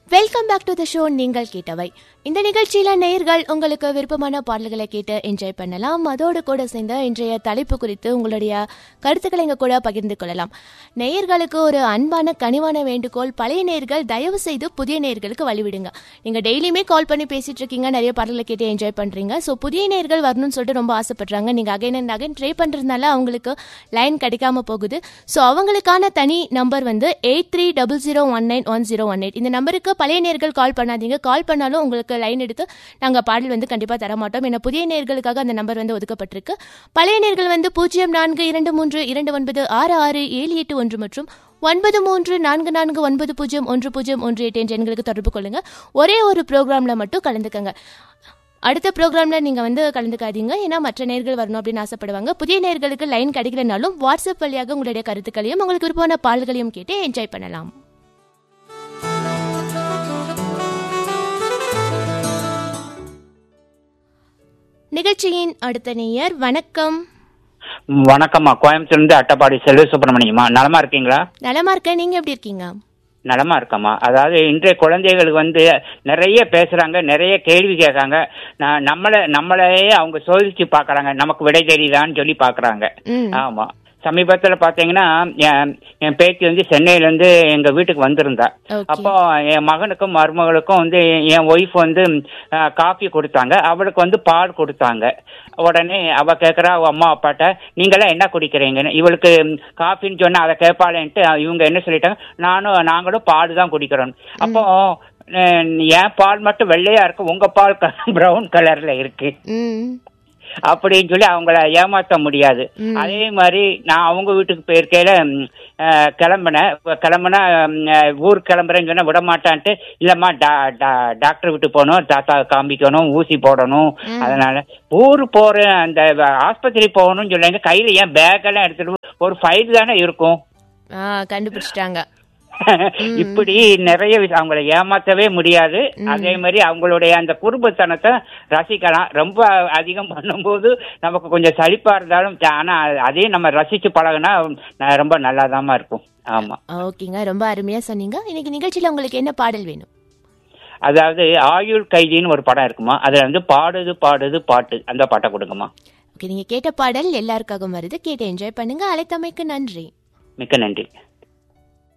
Welcome back to the show நீங்கள் கேட்டவை இந்த நிகழ்ச்சியில நேயர்கள் உங்களுக்கு விருப்பமான பாடல்களை கேட்டு என்ஜாய் பண்ணலாம் அதோடு கூட சேர்ந்த இன்றைய தலைப்பு குறித்து உங்களுடைய கருத்துக்களை எங்க கூட பகிர்ந்து கொள்ளலாம் நேயர்களுக்கு ஒரு அன்பான கனிவான வேண்டுகோள் பழைய நேயர்கள் தயவு செய்து புதிய நேயர்களுக்கு வழிவிடுங்க நீங்க டெய்லியுமே கால் பண்ணி பேசிட்டு இருக்கீங்க நிறைய பாடல்களை கேட்டு என்ஜாய் பண்றீங்க ஸோ புதிய நேயர்கள் வரணும்னு சொல்லிட்டு ரொம்ப ஆசைப்படுறாங்க நீங்க அகைன் அண்ட் அகைன் ட்ரை பண்றதுனால அவங்களுக்கு லைன் கிடைக்காம போகுது ஸோ அவங்களுக்கான தனி நம்பர் வந்து eight three double zero one nine one zero one eight இந்த நம்பருக்கு பழைய நேர்கள் கால் பண்ணாதீங்க கால் பண்ணாலும் உங்களுக்கு லைன் எடுத்து நாங்கள் பாடல் வந்து கண்டிப்பாக தர மாட்டோம் ஏன்னா புதிய நேர்களுக்காக அந்த நம்பர் வந்து ஒதுக்கப்பட்டிருக்கு பழைய நேர்கள் வந்து பூஜ்ஜியம் நான்கு இரண்டு மூன்று இரண்டு ஒன்பது ஆறு ஆறு ஏழு எட்டு ஒன்று மற்றும் ஒன்பது மூன்று நான்கு நான்கு ஒன்பது பூஜ்ஜியம் ஒன்று பூஜ்ஜியம் ஒன்று எட்டு என்ற எண்களுக்கு தொடர்பு கொள்ளுங்க ஒரே ஒரு ப்ரோக்ராமில் மட்டும் கலந்துக்கங்க அடுத்த ப்ரோக்ராமில் நீங்கள் வந்து கலந்துக்காதீங்க ஏன்னா மற்ற நேர்கள் வரணும் அப்படின்னு ஆசைப்படுவாங்க புதிய நேர்களுக்கு லைன் கிடைக்கலனாலும் வாட்ஸ்அப் வழியாக உங்களுடைய கருத்துக்களையும் உங்களுக்கு விருப்பமான பாடல்களையும் கேட்டு என்ஜாய் பண்ணலாம் நிகழ்ச்சியின் அடுத்த நேயர் வணக்கம் வணக்கம்மா கோயம்புத்தூர்ல இருந்து அட்டப்பாடி செல்வ சுப்பிரமணியம்மா நலமா இருக்கீங்களா நலமா இருக்கேன் நீங்க எப்படி இருக்கீங்க நலமா இருக்கம்மா அதாவது இன்றைய குழந்தைகளுக்கு வந்து நிறைய பேசுறாங்க நிறைய கேள்வி கேட்காங்க நான் நம்மள நம்மளையே அவங்க சோதிச்சு பாக்குறாங்க நமக்கு விடை தெரியுதான்னு சொல்லி பாக்குறாங்க ம் ஆமா சமீபத்துல பாத்தீங்கன்னா என் என் பேத்தி வந்து சென்னையில இருந்து எங்க வீட்டுக்கு வந்திருந்தா ஓகே அப்போ என் மகனுக்கும் மருமகளுக்கும் வந்து என் ஒய்ஃப் வந்து அஹ், காஃபி கொடுத்தாங்க அவளுக்கு வந்து பால் கொடுத்தாங்க உடனே அவ கேக்குறா அவ அம்மா அப்பாட்ட நீங்களாம் என்ன குடிக்கிறீங்கன்னு இவளுக்கு ம், காஃபின்னு சொன்னா அதை கேட்பாளேன்ட்டு இவங்க என்ன சொல்லிட்டாங்க நானும் நாங்களும் பால் தான் குடிக்கிறோம் அப்போ அஹ், என் பால் மட்டும் வெள்ளையா இருக்கு உங்க பால் பிரவுன் கலர்ல இருக்கு ம் அப்படின்னு சொல்லி அவங்கள ஏமாத்த முடியாது ம். அதே மாதிரி நான் அவங்க வீட்டுக்கு போயிருக்கையில ம், அஹ், கிளம்புனேன் இப்ப கிளம்புனா ம், அஹ், ஊருக்கு கிளம்புறேன்னு சொன்னா விட மாட்டான்ட்டு இல்லம்மா டா- டா- டாக்டர் விட்டு போகணும் தாத்தா காமிக்கணும் ஊசி போடணும் ம். அதனால ஊர் போறேன் அந்த ஆஸ்பத்திரி போகணும்னு சொல்லுங்க கையில ஏன் பேக் எல்லாம் எடுத்துட்டு ஒரு ஃபைல் தானே இருக்கும் ஆ கண்டுபிடிச்சிட்டாங்க இப்படி நிறைய விஷயம் அவங்கள ஏமாத்தவே முடியாது அதே மாதிரி அவங்களுடைய அந்த குறும்புத்தனத்தை ரசிக்கலாம் ரொம்ப அதிகம் பண்ணும்போது நமக்கு கொஞ்சம் சலிப்பா இருந்தாலும் ச- ஆனா அதையும் நம்ம ரசிச்சு பழகுனா ந- ரொம்ப நல்லாதாம்மா இருக்கும் ஆமா ஓகேங்க ரொம்ப அருமையா சொன்னீங்க இன்னைக்கு நிகழ்ச்சியில உங்களுக்கு என்ன பாடல் வேணும் அதாவது ஆயுள் கைதின்னு ஒரு படம் இருக்குமா அதுல வந்து பாடுது பாடுது பாட்டு அந்த பாட்டை கொடுங்கம்மா ஓகே நீங்க கேட்ட பாடல் எல்லாருக்காகவும் வருது கேட்டு என்ஜாய் பண்ணுங்க அழைத்தமைக்கு நன்றி மிக்க நன்றி